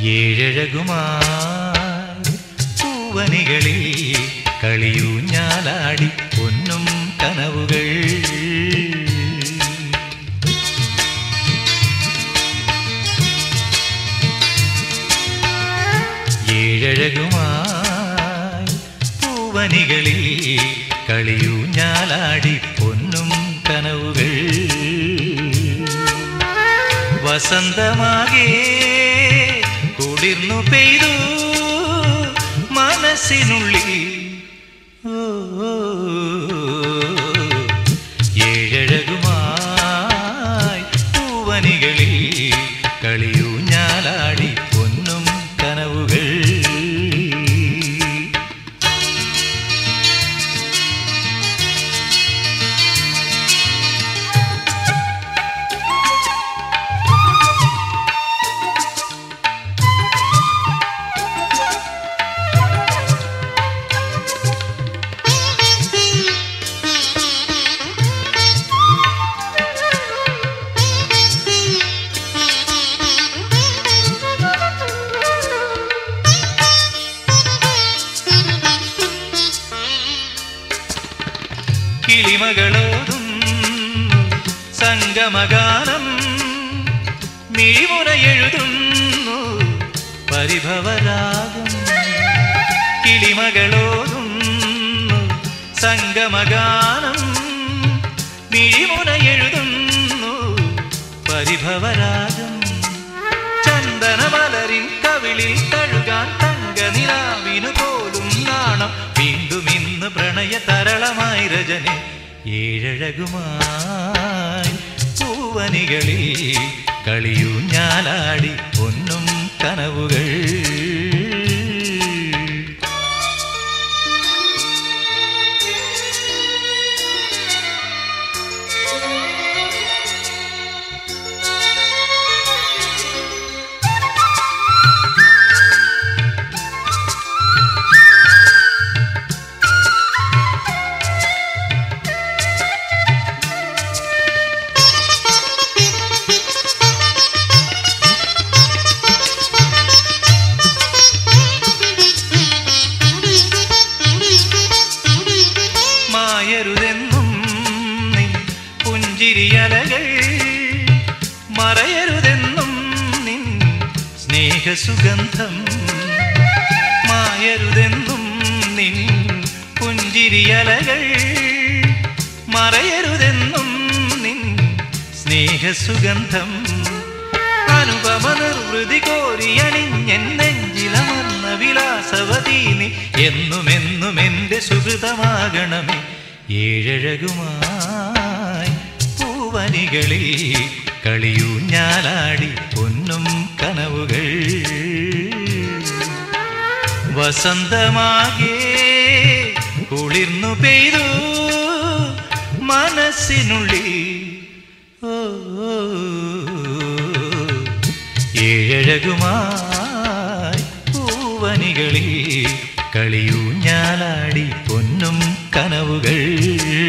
ഏഴഴകുമായി പൂവനികളിൽ കളിയൂഞ്ഞാലാടി പൊന്നും കനവുകൾ ഏഴഴകുമായി പൂവനികളിൽ കളിയൂഞ്ഞാലാടി പൊന്നും കനവുകൾ വസന്തമാകെ കുളിർന്നു പെയ്തു മനസ്സിനുള്ളിൽ ഓ, ഏഴഴകുമായി പൂവനികളിൽ കളിയൂഞ്ഞാലാടി പൊന്നും കനവുകൾ കിളിമകളോതും സംഗമഗാനം മിഴിമുന എഴുതുന്നു പരിഭവരാഗം കിളിമകളോതും സംഗമഗാനം മിഴിമുന എഴുതുന്നു പരിഭവരാഗം ചന്ദനമലരിൻ കവിളിൽ തഴുകാൻ തങ്കനിലാവിനു പോലും നാണം വീണ്ടും ഇന്ന് പ്രണയ തരളമായി രജനി ഏഴഴകുമായി പൂവനികളിൽ കളിയൂഞ്ഞാലാടി പൊന്നും കനവുകൾ മായരുതെന്നും നിൻ പുഞ്ചിരിയലകൾ മറയരുതെന്നും നിൻ സ്നേഹസുഗന്ധം മായരുതെന്നും നിൻ പുഞ്ചിരിയലകൾ മറയരുതെന്നും നിൻ സ്നേഹസുഗന്ധം അനുപമ നിർവൃതി കോരിയണിഞ്ഞെൻ നെഞ്ചിലമർന്ന വിലാസവതീ നീ എന്നുമെന്നും എൻ്റെ സുഹൃതമാകണമേ ഏഴഴകുമായി പൂവനികളിൽ കളിയൂഞ്ഞാലാടി പൊന്നും കനവുകൾ വസന്തമാകെ കുളിർന്നു പെയ്തു മനസ്സിനുള്ളിൽ ഓ, ഏഴഴകുമായി പൂവനികളിൽ കളിയൂഞ്ഞാലാടി പൊന്നും കനവുകൾ